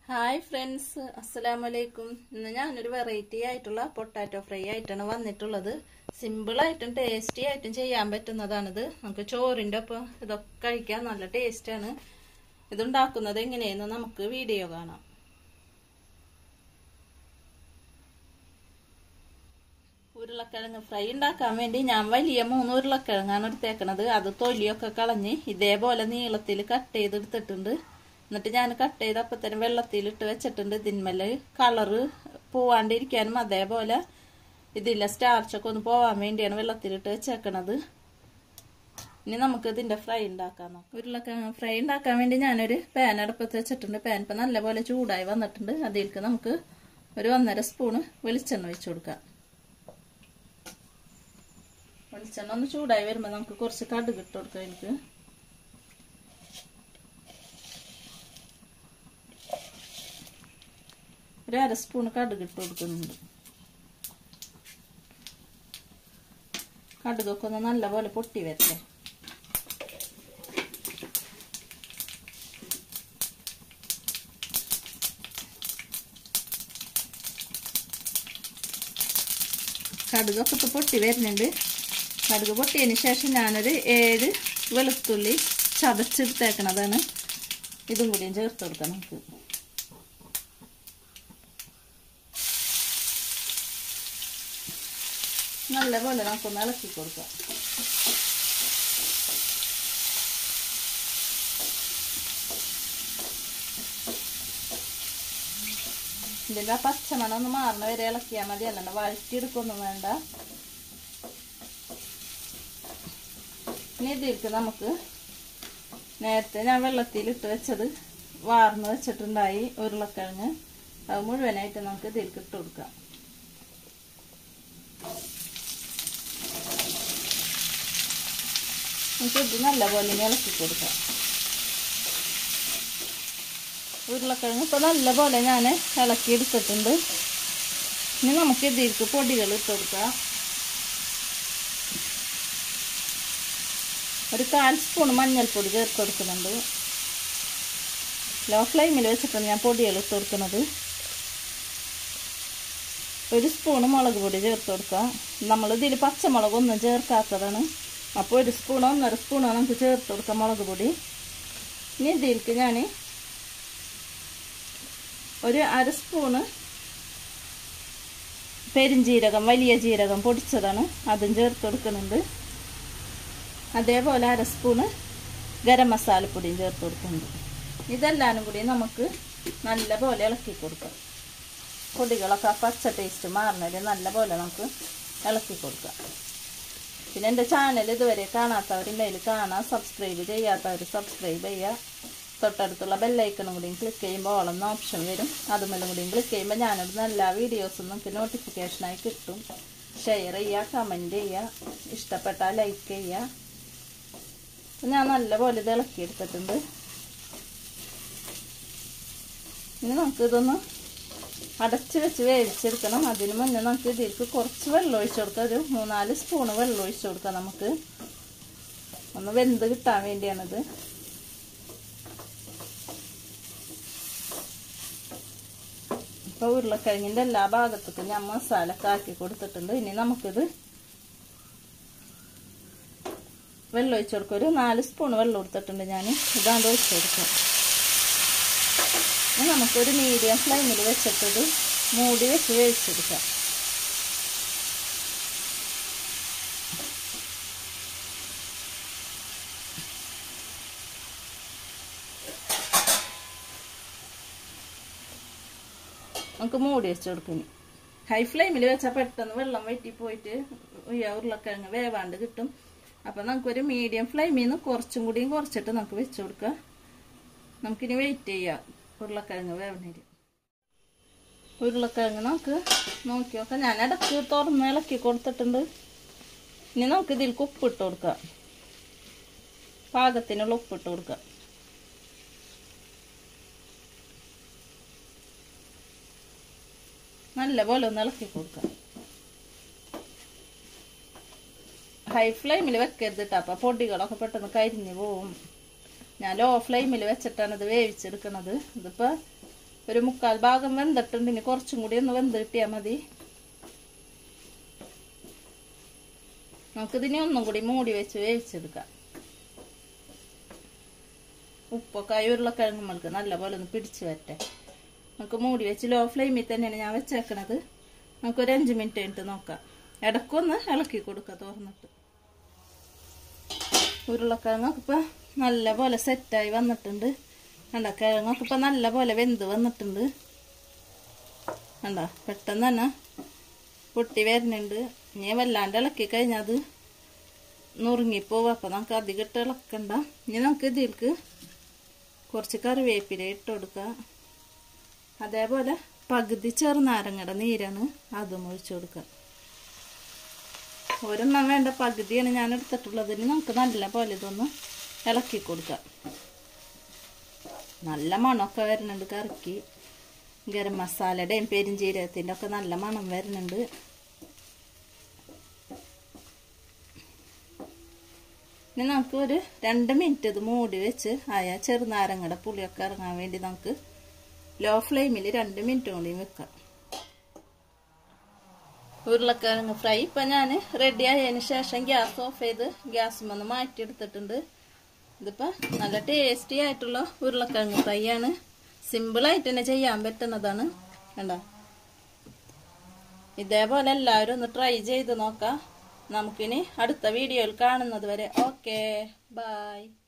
hi friends അസ്സലാമു അലൈക്കും ഇന്ന് ഞാനൊരു വെറൈറ്റി ആയിട്ടുള്ള പൊട്ടാറ്റോ ഫ്രൈ ആയിട്ടാണ് വന്നിട്ടുള്ളത് സിമ്പിൾ ആയിട്ടും ടേസ്റ്റി ആയിട്ടും ചെയ്യാൻ പറ്റുന്നതാണിത് നമുക്ക് ചോറിൻ്റെ ഒപ്പം ഇതൊക്കെ കഴിക്കാൻ നല്ല ടേസ്റ്റാണ് ഇതുണ്ടാക്കുന്നത് എങ്ങനെയെന്ന് നമുക്ക് വീഡിയോ കാണാം ഉരുളക്കിഴങ്ങ് ഫ്രൈ ഉണ്ടാക്കാൻ വേണ്ടി ഞാൻ വലിയ മൂന്ന് ഉരുളക്കിഴങ്ങാണ് എടുത്തേക്കണത് അത് തൊലിയൊക്കെ കളഞ്ഞ് ഇതേപോലെ നീളത്തിൽ കട്ട് ചെയ്തെടുത്തിട്ടുണ്ട് എന്നിട്ട് ഞാൻ കട്ട് ചെയ്ത് അപ്പത്തന്നെ വെള്ളത്തിലിട്ട് വെച്ചിട്ടുണ്ട് ഇതിന്മേല് കളറ് പോവാണ്ടിരിക്കാനും അതേപോലെ ഇതില്ല സ്റ്റാർച്ചൊക്കെ ഒന്ന് പോവാൻ വേണ്ടിയാണ് വെള്ളത്തിലിട്ട് വെച്ചേക്കണത് ഇനി നമുക്ക് ഇതിന്റെ ഫ്രൈ ഉണ്ടാക്കാൻ നോക്കാം ഉരുളക്കിഴങ്ങ് ഫ്രൈ ഉണ്ടാക്കാൻ വേണ്ടി ഞാനൊരു പാൻ അടുപ്പത്ത് വെച്ചിട്ടുണ്ട് പാൻ ഇപ്പം നല്ലപോലെ ചൂടായി വന്നിട്ടുണ്ട് അതിലേക്ക് നമുക്ക് ഒരു ഒന്നര സ്പൂണ് വെളിച്ചെണ്ണ വെച്ച് കൊടുക്കാം വെളിച്ചെണ്ണ ഒന്ന് ചൂടായി വരുമ്പോൾ നമുക്ക് കുറച്ച് കടുക് ഇട്ട് കൊടുക്കാം എനിക്ക് ഒരു അര സ്പൂൺ കടുക് ഇട്ട് കൊടുക്കുന്നുണ്ട് കടുകൊക്കെ ഒന്ന് നല്ലപോലെ പൊട്ടി വരട്ടെ കടുകൊക്കെ ഇപ്പോൾ പൊട്ടി വരുന്നുണ്ട് കടുക് പൊട്ടിയതിന് ശേഷം ഞാനൊരു ഏഴ് വെളുത്തുള്ളി ചതച്ചെടുത്തേക്കണതാണ് ഇതും കൂടിയും ചേർത്ത് കൊടുക്കാം നമുക്ക് നല്ലപോലെ നമുക്കൊന്ന് ഇളക്കി കൊടുക്കാം ഇതിൻ്റെ ആ പച്ചമണം ഒന്ന് മാറണ വരെ ഇളക്കിയാൽ മതി അല്ലാണ്ട് വഴറ്റിയെടുക്കൊന്നും വേണ്ട ഇനി ഇതിലേക്ക് നമുക്ക് നേരത്തെ ഞാൻ വെള്ളത്തിൽ ഇട്ട് വെച്ചത് വാർന്ന് വെച്ചിട്ടുണ്ടായി ഉരുളക്കിഴങ്ങ് അത് മുഴുവനായിട്ട് നമുക്ക് ഇതിലേക്ക് ഇട്ട് കൊടുക്കാം നമുക്ക് ഇത് നല്ലപോലെ ഇളക്കി കൊടുക്കാം ഉരുളക്കിഴങ്ങ് ഇപ്പോൾ നല്ലപോലെ ഞാൻ ഇളക്കി എടുത്തിട്ടുണ്ട് ഇനി നമുക്ക് ഇതിലേക്ക് പൊടികൾ ഇട്ട് കൊടുക്കാം ഒരു കാൽ സ്പൂൺ മഞ്ഞൾപ്പൊടി ചേർത്ത് കൊടുക്കുന്നുണ്ട് ലോ ഫ്ലെയിമിൽ വെച്ചിട്ടാണ് ഞാൻ പൊടികൾ ഇട്ട് കൊടുക്കുന്നത് ഒരു സ്പൂണ് മുളക് പൊടി ചേർത്ത് കൊടുക്കുക നമ്മൾ ഇതിൽ പച്ചമുളകൊന്നും ചേർക്കാത്തതാണ് അപ്പോൾ ഒരു സ്പൂണോ ഒന്നര സ്പൂണോ നമുക്ക് ചേർത്ത് കൊടുക്കാം മുളക് പൊടി ഇനി ഇതിലേക്ക് ഞാൻ ഒരു അര സ്പൂണ് പെരിഞ്ജീരകം വലിയ ജീരകം പൊടിച്ചതാണ് അതും ചേർത്ത് കൊടുക്കുന്നുണ്ട് അതേപോലെ അര സ്പൂണ് ഗരം മസാലപ്പൊടിയും ചേർത്ത് കൊടുക്കുന്നുണ്ട് ഇതെല്ലാനും കൂടി നമുക്ക് നല്ലപോലെ ഇളക്കി കൊടുക്കാം പൊടികളൊക്കെ പച്ച ടേസ്റ്റ് മാറുന്നതിൽ നല്ലപോലെ നമുക്ക് ഇളക്കി കൊടുക്കാം പിന്നെ എൻ്റെ ചാനൽ ഇതുവരെ കാണാത്തവരുണ്ടെങ്കിൽ കാണാം സബ്സ്ക്രൈബ് ചെയ്യാത്തവർ സബ്സ്ക്രൈബ് ചെയ്യുക തൊട്ടടുത്തുള്ള ബെല്ലൈക്കണും കൂടിയും ക്ലിക്ക് ചെയ്യുമ്പോൾ ഓളെന്ന ഓപ്ഷൻ വരും അതുമെല്ലാം കൂടിയും ക്ലിക്ക് ചെയ്യുമ്പോൾ ഞാനിടുന്ന എല്ലാ വീഡിയോസും നമുക്ക് നോട്ടിഫിക്കേഷനായി കിട്ടും ഷെയർ ചെയ്യുക കമൻറ്റ് ചെയ്യുക ഇഷ്ടപ്പെട്ടാൽ ലൈക്ക് ചെയ്യുക ഞാൻ നല്ലപോലെ ഇത് ഇളക്കിയെടുത്തിട്ടുണ്ട് ഇനി നമുക്കിതൊന്ന് അടച്ച് വെച്ച് വേവിച്ചെടുക്കണം അതിന് മുന്നേ നമുക്ക് ഇതിലേക്ക് കുറച്ച് വെള്ളം ഒഴിച്ചു കൊടുക്കാം ഒരു മൂന്നാല് സ്പൂണ് വെള്ളം ഒഴിച്ചു കൊടുക്കാം നമുക്ക് ഒന്ന് വെന്ത് കിട്ടാൻ വേണ്ടിയാണിത് ഇപ്പോൾ ഉരുളക്കിഴങ്ങിൻ്റെ എല്ലാ ഭാഗത്തേക്കും ഞാൻ മസാല ആക്കി കൊടുത്തിട്ടുണ്ട് ഇനി നമുക്കിത് വെള്ളം ഒഴിച്ചു കൊടുക്കും ഒരു നാല് സ്പൂൺ വെള്ളം കൊടുത്തിട്ടുണ്ട് ഞാൻ ഇതാണ്ട് ഒഴിച്ചു കൊടുക്കാം ഇനി നമുക്കൊരു മീഡിയം ഫ്ലെയിമിൽ വെച്ചിട്ടത് മൂടി വെച്ച് വേവിച്ചെടുക്കാം നമുക്ക് മൂടി വെച്ച് കൊടുക്കും ഹൈ ഫ്ലെയിമിൽ വെച്ചാൽ പെട്ടെന്ന് വെള്ളം വറ്റി പോയിട്ട് ഉരുളക്കിഴങ്ങ് വേവാണ്ട് കിട്ടും അപ്പം നമുക്കൊരു മീഡിയം ഫ്ലെയിമിൽ നിന്ന് കുറച്ചും കൂടിയും കുറച്ചിട്ട് നമുക്ക് വെച്ച് കൊടുക്കാം നമുക്കിനി വെയിറ്റ് ചെയ്യാം ഉരുളക്കിഴങ്ങ് വേവണേര് ഉരുളക്കിഴങ്ങ് നമുക്ക് നോക്കി നോക്കാം ഞാൻ ഇടയ്ക്ക് തുറന്ന് ഇളക്കി കൊടുത്തിട്ടുണ്ട് ഇനി നമുക്ക് ഇതിലേക്ക് ഉപ്പിട്ട് കൊടുക്കാം പാകത്തിനുള്ള ഉപ്പിട്ട് കൊടുക്കാം നല്ലപോലെ ഒന്ന് ഇളക്കി കൊടുക്കാം ഹൈ ഫ്ലെയിമിൽ വെക്കരുത് കേട്ടോ അപ്പം പൊടികളൊക്കെ പെട്ടെന്ന് കരിഞ്ഞു പോവും ഞാൻ ലോ ഫ്ലെയിമിൽ വെച്ചിട്ടാണ് ഇത് വേവിച്ചെടുക്കുന്നത് ഇതിപ്പോൾ ഒരു മുക്കാൽ ഭാഗം വെന്തിട്ടുണ്ട് ഇനി കുറച്ചും കൂടി ഒന്ന് വെന്ത് കിട്ടിയാൽ മതി നമുക്കിതിനെ ഒന്നും കൂടി മൂടി വെച്ച് വേവിച്ചെടുക്കാം ഉപ്പൊക്കെ ആ ഉരുളക്കിഴങ്ങ് നമ്മൾക്ക് നല്ലപോലെ ഒന്ന് പിടിച്ച് വരട്ടെ നമുക്ക് മൂടി വെച്ച് ലോ ഫ്ലെയിമിൽ തന്നെയാണ് ഞാൻ വെച്ചേക്കണത് നമുക്കൊരു അഞ്ച് മിനിറ്റ് കഴിഞ്ഞിട്ട് നോക്കാം ഇടയ്ക്കൊന്ന് ഇളക്കി കൊടുക്കുക തുറന്നിട്ട് ഉരുളക്കിഴങ്ങൊക്കെ ഇപ്പം നല്ല പോലെ സെറ്റായി വന്നിട്ടുണ്ട് കണ്ട കിഴങ്ങൊക്കെ ഇപ്പം നല്ല പോലെ വെന്ത് വന്നിട്ടുണ്ട് കണ്ട പെട്ടെന്ന് തന്നെ പൊട്ടി വരുന്നുണ്ട് ഇനി വല്ലാണ്ട് ഇളക്കി കഴിഞ്ഞാൽ അത് നുറുങ്ങിപ്പോവും അപ്പം നമുക്ക് അധികം ഇട്ട് ഇളക്കണ്ട ഇനി നമുക്ക് ഇതിലേക്ക് കുറച്ച് കറിവേപ്പില ഇട്ട് കൊടുക്കാം അതേപോലെ പകുതി ചെറുനാരങ്ങയുടെ നീരാണ് അതും ഒഴിച്ചു കൊടുക്കുക ഒരെണ്ണം വേണ്ട പകുതിയാണ് ഞാൻ എടുത്തിട്ടുള്ളത് ഇനി നമുക്ക് നല്ല പോലെ ഇതൊന്ന് ഇളക്കി കൊടുക്കാം നല്ല മണമൊക്കെ വരുന്നുണ്ട് കറിക്ക് ഗരം മസാലയുടെയും പെരിഞ്ചീരകത്തിൻ്റെ ഒക്കെ നല്ല മണം വരുന്നുണ്ട് ഇനി നമുക്ക് ഒരു രണ്ട് മിനിറ്റ് ഇത് മൂടി വെച്ച് ആയ ചെറുനാരങ്ങയുടെ പുളിയൊക്കെ ഇറങ്ങാൻ വേണ്ടി നമുക്ക് ലോ ഫ്ലെയിമിൽ രണ്ട് മിനിറ്റ് കൂടി വെക്കാം ഉരുളക്കിഴങ്ങ് ഫ്രൈ ഇപ്പം ഞാൻ റെഡി ആയതിന് ശേഷം ഗ്യാസ് ഓഫ് ചെയ്ത് ഗ്യാസ് ഒന്ന് മാറ്റിയെടുത്തിട്ടുണ്ട് ഇതിപ്പോൾ നല്ല ടേസ്റ്റി ആയിട്ടുള്ള ഉരുളക്കിഴങ്ങ് ഫ്രൈ ആണ് സിമ്പിളായിട്ട് തന്നെ ചെയ്യാൻ പറ്റുന്നതാണ് കണ്ടോ ഇതേപോലെ എല്ലാവരും ഒന്ന് ട്രൈ ചെയ്ത് നോക്കാം നമുക്കിനി അടുത്ത വീഡിയോയിൽ കാണുന്നത് വരെ ഓക്കെ ബായ്